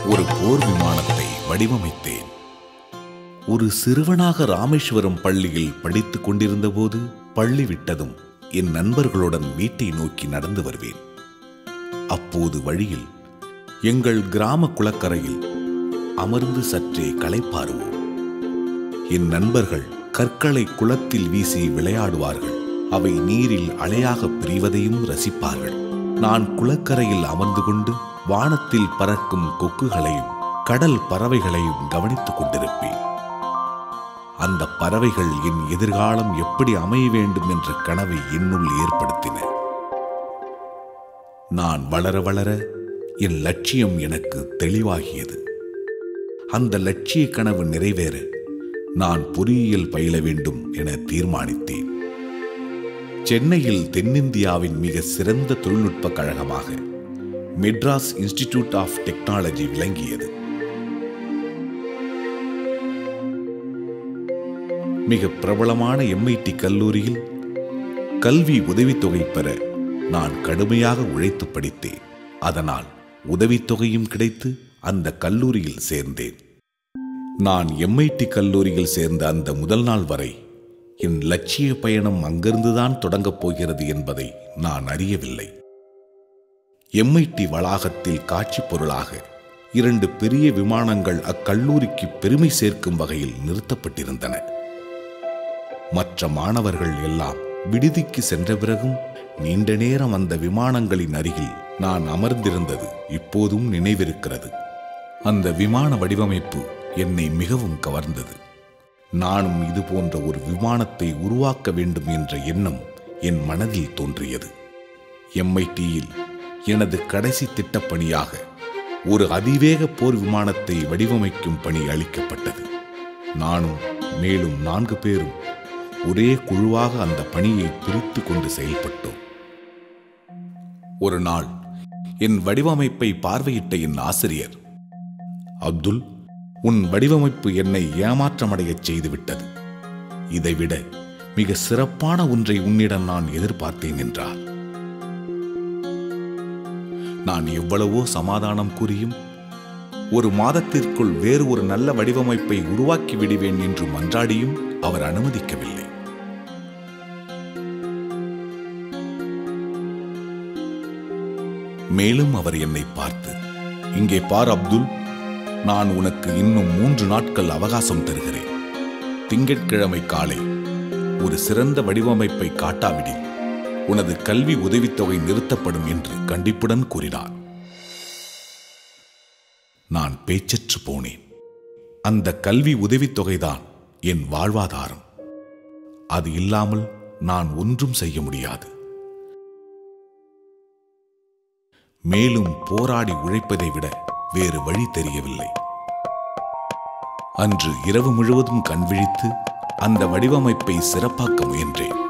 ஒரு போர் விமானத்தை வடிவமைத்தேன் ஒரு சிறுவனாக ராமேஸ்வரம் பள்ளியில் படித்துக் கொண்டிருந்தபோது பள்ளி விட்டதும் என் நண்பர்களுடன் வீட்டை நோக்கி நடந்து வருவேன் அப்போது வழியில் எங்கள் கிராம குளக்கரையில் அமர்ந்து சற்றே களைப்பாருவோம் என் நண்பர்கள் கற்களை குளத்தில் வீசி விளையாடுவார்கள் அவை நீரில் அலையாக பிரிவதையும் ரசிப்பார்கள் நான் குளக்கரையில் அமர்ந்து கொண்டு வானத்தில் பறக்கும் கொக்குகளையும் கடல் பறவைகளையும் கவனித்துக் கொண்டிருப்பேன் அந்த பறவைகள் என் எதிர்காலம் எப்படி அமைய வேண்டும் என்ற கனவை என்னுள் ஏற்படுத்தின நான் வளர வளர என் லட்சியம் எனக்கு தெளிவாகியது அந்த லட்சிய கனவு நிறைவேற நான் பொறியியல் பயில வேண்டும் என தீர்மானித்தேன் சென்னையில் தென்னிந்தியாவின் மிக சிறந்த தொழில்நுட்ப கழகமாக மெட்ராஸ் இன்ஸ்டிடியூட் ஆஃப் டெக்னாலஜி விளங்கியது மிக பிரபலமான எம்ஐடி கல்லூரியில் கல்வி உதவித்தொகை பெற நான் கடுமையாக உழைத்து படித்தேன் அதனால் உதவித்தொகையும் கிடைத்து அந்த கல்லூரியில் சேர்ந்தேன் நான் எம்ஐடி கல்லூரியில் சேர்ந்த அந்த முதல் நாள் வரை என் லட்சிய பயணம் அங்கிருந்துதான் தொடங்கப் போகிறது என்பதை நான் அறியவில்லை எம்ஐடி வளாகத்தில் காட்சி பொருளாக இரண்டு பெரிய விமானங்கள் அக்கல்லூரிக்கு பெருமை சேர்க்கும் வகையில் நிறுத்தப்பட்டிருந்தன மற்ற மாணவர்கள் எல்லாம் விடுதிக்கு சென்ற பிறகும் நீண்ட நேரம் அந்த விமானங்களின் அருகில் நான் அமர்ந்திருந்தது இப்போதும் நினைவிருக்கிறது அந்த விமான வடிவமைப்பு என்னை மிகவும் கவர்ந்தது நானும் இது போன்ற ஒரு விமானத்தை உருவாக்க வேண்டும் என்ற எண்ணம் என் மனதில் தோன்றியது எம்ஐடியில் எனது கடைசி திட்டப்பணியாக ஒரு அதிவேக போர் விமானத்தை வடிவமைக்கும் பணி அளிக்கப்பட்டது நானும் மேலும் நான்கு பேரும் ஒரே குழுவாக அந்த பணியை பிரித்து கொண்டு செயல்பட்டோம் ஒரு நாள் என் வடிவமைப்பை பார்வையிட்ட என் ஆசிரியர் அப்துல் உன் வடிவமைப்பு என்னை ஏமாற்றமடையச் செய்துவிட்டது இதைவிட மிக சிறப்பான ஒன்றை உன்னிடம் நான் எதிர்பார்த்தேன் என்றார் நான் எவ்வளவோ சமாதானம் கூறியும் ஒரு மாதத்திற்குள் வேறு ஒரு நல்ல வடிவமைப்பை உருவாக்கி விடுவேன் என்று மன்றாடியும் அவர் அனுமதிக்கவில்லை மேலும் அவர் என்னை பார்த்து இங்கே பார் அப்துல் நான் உனக்கு இன்னும் மூன்று நாட்கள் அவகாசம் தருகிறேன் திங்கட்கிழமை காலை ஒரு சிறந்த வடிவமைப்பை காட்டாவிடில் உனது கல்வி உதவித்தொகை நிறுத்தப்படும் என்று கண்டிப்புடன் கூறினார் நான் பேச்சற்று போனேன் அந்த கல்வி உதவித்தொகைதான் என் வாழ்வாதாரம் அது இல்லாமல் நான் ஒன்றும் செய்ய முடியாது மேலும் போராடி உழைப்பதை விட வேறு வழி தெரியவில்லை அன்று இரவு முழுவதும் கண்விழித்து அந்த வடிவமைப்பை சிறப்பாக்க முயன்றேன்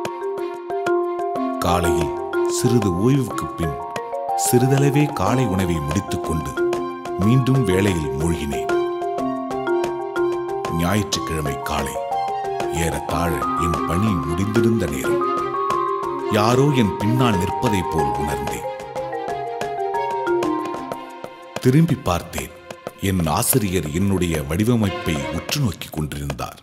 காலையில் சிறிது ஓய்வுக்கு பின் சிறிதளவே காலை உணவை முடித்துக்கொண்டு மீண்டும் வேலையில் மூழ்கினேன் ஞாயிற்றுக்கிழமை காலை ஏறத்தாழ என் பணி முடிந்திருந்த நேரம் யாரோ என் பின்னால் நிற்பதைப் போல் உணர்ந்தேன் திரும்பி பார்த்தேன் என் ஆசிரியர் என்னுடைய வடிவமைப்பை உற்று நோக்கிக் கொண்டிருந்தார்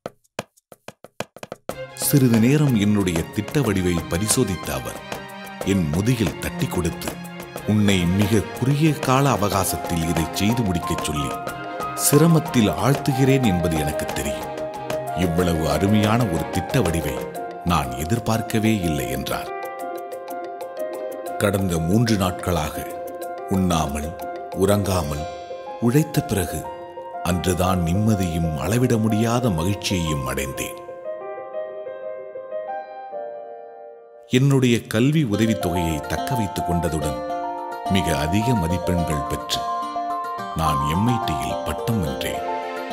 சிறிது நேரம் என்னுடைய திட்ட வடிவை பரிசோதித்த அவர் என் முதுகில் தட்டி கொடுத்து உன்னை மிக குறுகிய கால அவகாசத்தில் இதை செய்து முடிக்கச் சொல்லி சிரமத்தில் ஆழ்த்துகிறேன் என்பது எனக்கு தெரியும் இவ்வளவு அருமையான ஒரு திட்ட வடிவை நான் எதிர்பார்க்கவே இல்லை என்றார் கடந்த மூன்று நாட்களாக உண்ணாமல் உறங்காமல் உழைத்த பிறகு அன்றுதான் நிம்மதியும் அளவிட முடியாத மகிழ்ச்சியையும் அடைந்தேன் என்னுடைய கல்வி உதவித்தொகையை தக்க வைத்துக் கொண்டதுடன் மிக அதிக மதிப்பெண்கள் பெற்று நான் எம்ஐடியில் பட்டம் வென்றேன்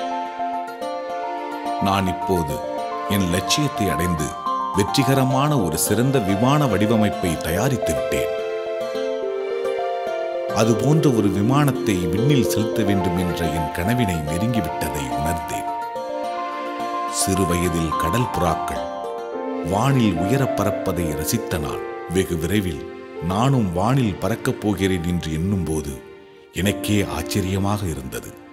நான் இப்போது என் லட்சியத்தை அடைந்து வெற்றிகரமான ஒரு சிறந்த விமான வடிவமைப்பை தயாரித்து விட்டேன் அது போன்ற ஒரு விமானத்தை விண்ணில் செலுத்த வேண்டும் என்ற என் கனவினை நெருங்கிவிட்டதை உணர்ந்தேன் சிறு வயதில் கடல் புறாக்கள் வானில் உயரப் பறப்பதை ரசித்த நான் வெகு விரைவில் நானும் வானில் பறக்கப் போகிறேன் என்று எண்ணும்போது எனக்கே ஆச்சரியமாக இருந்தது